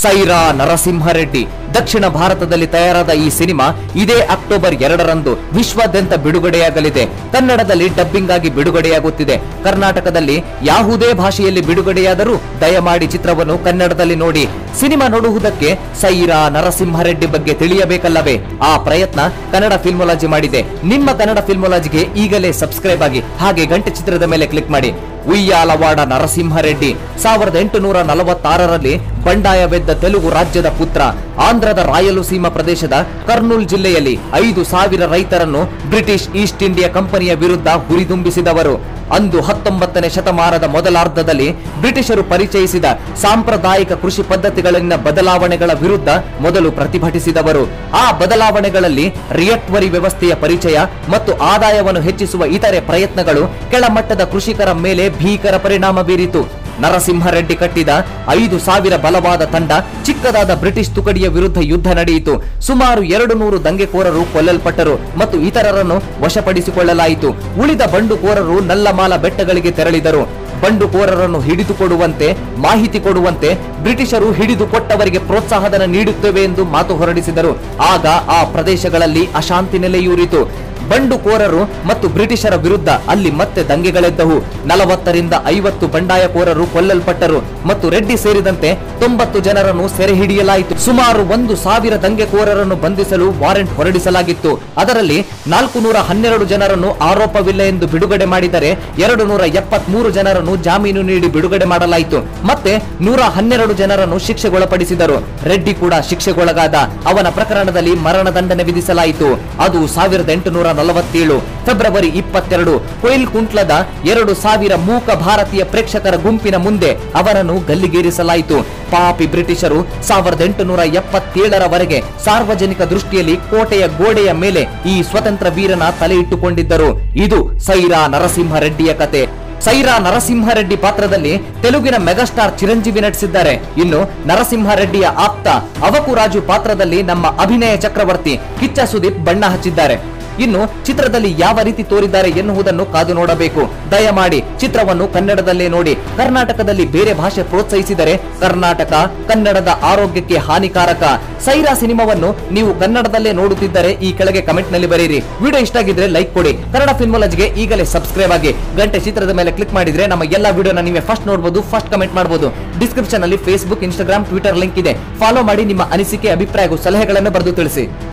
ಸೈರಾ ನರಸಿಂಹರೆಡ್ಡಿ ದಕ್ಷಿಣ ಭಾರತದಲ್ಲಿ ತಯಾರಾದ ಈ ಸಿನಿಮಾ ಇದೇ ಅಕ್ಟೋಬರ್ ಎರಡರಂದು ವಿಶ್ವಾದ್ಯಂತ ಬಿಡುಗಡೆಯಾಗಲಿದೆ ಕನ್ನಡದಲ್ಲಿ ಡಬ್ಬಿಂಗ್ ಆಗಿ ಬಿಡುಗಡೆಯಾಗುತ್ತಿದೆ ಕರ್ನಾಟಕದಲ್ಲಿ ಯಾವುದೇ ಭಾಷೆಯಲ್ಲಿ ಬಿಡುಗಡೆಯಾದರೂ ದಯಮಾಡಿ ಚಿತ್ರವನ್ನು ಕನ್ನಡದಲ್ಲಿ ನೋಡಿ ಸಿನಿಮಾ ನೋಡುವುದಕ್ಕೆ ಸೈರಾ ನರಸಿಂಹರೆಡ್ಡಿ ಬಗ್ಗೆ ತಿಳಿಯಬೇಕಲ್ಲವೇ ಆ ಪ್ರಯತ್ನ ಕನ್ನಡ ಫಿಲ್ಮೋಲಾಜಿ ಮಾಡಿದೆ ನಿಮ್ಮ ಕನ್ನಡ ಫಿಲ್ಮೋಲಾಜಿಗೆ ಈಗಲೇ ಸಬ್ಸ್ಕ್ರೈಬ್ ಆಗಿ ಹಾಗೆ ಗಂಟೆ ಚಿತ್ರದ ಮೇಲೆ ಕ್ಲಿಕ್ ಮಾಡಿ ಉಯ್ಯಾಲವಾಡ ನರಸಿಂಹರೆಡ್ಡಿ ಸಾವಿರದ ಎಂಟುನೂರ ನಲವತ್ತಾರರಲ್ಲಿ ಬಂಡಾಯವೆದ್ದ ತೆಲುಗು ರಾಜ್ಯದ ಪುತ್ರ ಆಂಧ್ರದ ರಾಯಲಸೀಮಾ ಪ್ರದೇಶದ ಕರ್ನೂಲ್ ಜಿಲ್ಲೆಯಲ್ಲಿ ಐದು ಸಾವಿರ ರೈತರನ್ನು ಬ್ರಿಟಿಷ್ ಈಸ್ಟ್ ಇಂಡಿಯಾ ಕಂಪನಿಯ ವಿರುದ್ಧ ಹುರಿದುಂಬಿಸಿದವರು ಅಂದು ಹತ್ತೊಂಬತ್ತನೇ ಶತಮಾನದ ಮೊದಲಾರ್ಧದಲ್ಲಿ ಬ್ರಿಟಿಷರು ಪರಿಚಯಿಸಿದ ಸಾಂಪ್ರದಾಯಿಕ ಕೃಷಿ ಪದ್ಧತಿಗಳಲ್ಲಿನ ಬದಲಾವಣೆಗಳ ವಿರುದ್ಧ ಮೊದಲು ಪ್ರತಿಭಟಿಸಿದವರು ಆ ಬದಲಾವಣೆಗಳಲ್ಲಿ ರಿಯಟ್ವರಿ ವ್ಯವಸ್ಥೆಯ ಪರಿಚಯ ಮತ್ತು ಆದಾಯವನ್ನು ಹೆಚ್ಚಿಸುವ ಇತರೆ ಪ್ರಯತ್ನಗಳು ಕೆಳಮಟ್ಟದ ಕೃಷಿಕರ ಮೇಲೆ ಭೀಕರ ಪರಿಣಾಮ ಬೀರಿತು ನರಸಿಂಹರೆಡ್ಡಿ ಕಟ್ಟಿದ ಐದು ಸಾವಿರ ಬಲವಾದ ತಂಡ ಚಿಕ್ಕದಾದ ಬ್ರಿಟಿಷ್ ತುಕಡಿಯ ವಿರುದ್ಧ ಯುದ್ಧ ನಡೆಯಿತು ಸುಮಾರು ಎರಡು ನೂರು ದಂಗೆಕೋರರು ಕೊಲ್ಲಲ್ಪಟ್ಟರು ಮತ್ತು ಇತರರನ್ನು ವಶಪಡಿಸಿಕೊಳ್ಳಲಾಯಿತು ಉಳಿದ ಬಂಡುಕೋರರು ನಲ್ಲಮಾಲ ಬೆಟ್ಟಗಳಿಗೆ ತೆರಳಿದರು ಬಂಡುಕೋರರನ್ನು ಹಿಡಿದುಕೊಡುವಂತೆ ಮಾಹಿತಿ ಕೊಡುವಂತೆ ಬ್ರಿಟಿಷರು ಹಿಡಿದುಕೊಟ್ಟವರಿಗೆ ಪ್ರೋತ್ಸಾಹಧನ ನೀಡುತ್ತೇವೆ ಎಂದು ಮಾತು ಹೊರಡಿಸಿದರು ಆಗ ಆ ಪ್ರದೇಶಗಳಲ್ಲಿ ಅಶಾಂತಿ ನೆಲೆಯೂರಿತು ಬಂಡುಕೋರರು ಮತ್ತು ಬ್ರಿಟಿಷರ ವಿರುದ್ಧ ಅಲ್ಲಿ ಮತ್ತೆ ದಂಗೆಗಳೆದ್ದವು ನಲವತ್ತರಿಂದ ಐವತ್ತು ಬಂಡಾಯಕೋರರು ಕೊಲ್ಲಲ್ಪಟ್ಟರು ಮತ್ತು ರೆಡ್ಡಿ ಸೇರಿದಂತೆ ತೊಂಬತ್ತು ಜನರನ್ನು ಸೆರೆ ಹಿಡಿಯಲಾಯಿತು ಸುಮಾರು ಒಂದು ಸಾವಿರ ದಂಗೆಕೋರರನ್ನು ಬಂಧಿಸಲು ವಾರೆಂಟ್ ಹೊರಡಿಸಲಾಗಿತ್ತು ಅದರಲ್ಲಿ ನಾಲ್ಕು ನೂರ ಹನ್ನೆರಡು ಜನರನ್ನು ಆರೋಪವಿಲ್ಲ ಎಂದು ಬಿಡುಗಡೆ ಮಾಡಿದರೆ ಎರಡು ನೂರ ಎಪ್ಪತ್ಮೂರು ಜನರನ್ನು ಜಾಮೀನು ನೀಡಿ ಬಿಡುಗಡೆ ಮಾಡಲಾಯಿತು ಮತ್ತೆ ನೂರ ಹನ್ನೆರಡು ಜನರನ್ನು ಶಿಕ್ಷೆಗೊಳಪಡಿಸಿದರು ರೆಡ್ಡಿ ಕೂಡ ಶಿಕ್ಷೆಗೊಳಗಾದ ಅವನ ಪ್ರಕರಣದಲ್ಲಿ ಮರಣದಂಡನೆ ವಿಧಿಸಲಾಯಿತು ಅದು ಸಾವಿರದ ಎಂಟುನೂರ ನಲವತ್ತೇಳು ಫೆಬ್ರವರಿ ಇಪ್ಪತ್ತೆರಡು ಕೊಯಿಲ್ ಕುಂಟ್ಲದ ಎರಡು ಸಾವಿರ ಮೂಕ ಭಾರತೀಯ ಪ್ರೇಕ್ಷಕರ ಗುಂಪಿನ ಮುಂದೆ ಅವನನ್ನು ಗಲ್ಲಿಗೇರಿಸಲಾಯಿತು ಪಾಪಿ ಬ್ರಿಟಿಷರು ಸಾವಿರದ ಎಂಟುನೂರ ಎಪ್ಪತ್ತೇಳರವರೆಗೆ ಸಾರ್ವಜನಿಕ ದೃಷ್ಟಿಯಲ್ಲಿ ಕೋಟೆಯ ಗೋಡೆಯ ಮೇಲೆ ಈ ಸ್ವತಂತ್ರ ವೀರನ ತಲೆ ಇಟ್ಟುಕೊಂಡಿದ್ದರು ಇದು ಸೈರಾ ನರಸಿಂಹರೆಡ್ಡಿಯ ಕತೆ ಸೈರಾ ನರಸಿಂಹರೆಡ್ಡಿ ಪಾತ್ರದಲ್ಲಿ ತೆಲುಗಿನ ಮೆಗಾಸ್ಟಾರ್ ಚಿರಂಜೀವಿ ನಟಿಸಿದ್ದಾರೆ ಇನ್ನು ನರಸಿಂಹರೆಡ್ಡಿಯ ಆಪ್ತ ಅವಕು ರಾಜು ಪಾತ್ರದಲ್ಲಿ ನಮ್ಮ ಅಭಿನಯ ಚಕ್ರವರ್ತಿ ಕಿಚ್ಚ ಸುದೀಪ್ ಬಣ್ಣ ಹಚ್ಚಿದ್ದಾರೆ ಇನ್ನು ಚಿತ್ರದಲ್ಲಿ ಯಾವ ರೀತಿ ತೋರಿದ್ದಾರೆ ಎನ್ನುವುದನ್ನು ಕಾದು ನೋಡಬೇಕು ದಯಮಾಡಿ ಚಿತ್ರವನ್ನು ಕನ್ನಡದಲ್ಲೇ ನೋಡಿ ಕರ್ನಾಟಕದಲ್ಲಿ ಬೇರೆ ಭಾಷೆ ಪ್ರೋತ್ಸಾಹಿಸಿದರೆ ಕರ್ನಾಟಕ ಕನ್ನಡದ ಆರೋಗ್ಯಕ್ಕೆ ಹಾನಿಕಾರಕ ಸೈರಾ ಸಿನಿಮಾವನ್ನು ನೀವು ಕನ್ನಡದಲ್ಲೇ ನೋಡುತ್ತಿದ್ದರೆ ಈ ಕೆಳಗೆ ಕಮೆಂಟ್ ನಲ್ಲಿ ಬರೆಯಿರಿ ವಿಡಿಯೋ ಇಷ್ಟ ಆಗಿದ್ರೆ ಲೈಕ್ ಕೊಡಿ ಕನ್ನಡ ಫಿಲ್ಮೋಲಜಿಗೆ ಈಗಲೇ ಸಬ್ಸ್ಕ್ರೈಬ್ ಆಗಿ ಗಂಟೆ ಚಿತ್ರದ ಮೇಲೆ ಕ್ಲಿಕ್ ಮಾಡಿದ್ರೆ ನಮ್ಮ ಎಲ್ಲಾ ವಿಡಿಯೋನ ನೀವೇ ಫಸ್ಟ್ ನೋಡಬಹುದು ಫಸ್ಟ್ ಕಮೆಂಟ್ ಮಾಡಬಹುದು ಡಿಸ್ಕ್ರಿಪ್ಷನ್ ಅಲ್ಲಿ ಫೇಸ್ಬುಕ್ ಇನ್ಸ್ಟಾಗ್ರಾಮ್ ಟ್ವಿಟರ್ ಲಿಂಕ್ ಇದೆ ಫಾಲೋ ಮಾಡಿ ನಿಮ್ಮ ಅನಿಸಿಕೆ ಅಭಿಪ್ರಾಯ ಹಾಗೂ ಸಲಹೆಗಳನ್ನು ಬರೆದು ತಿಳಿಸಿ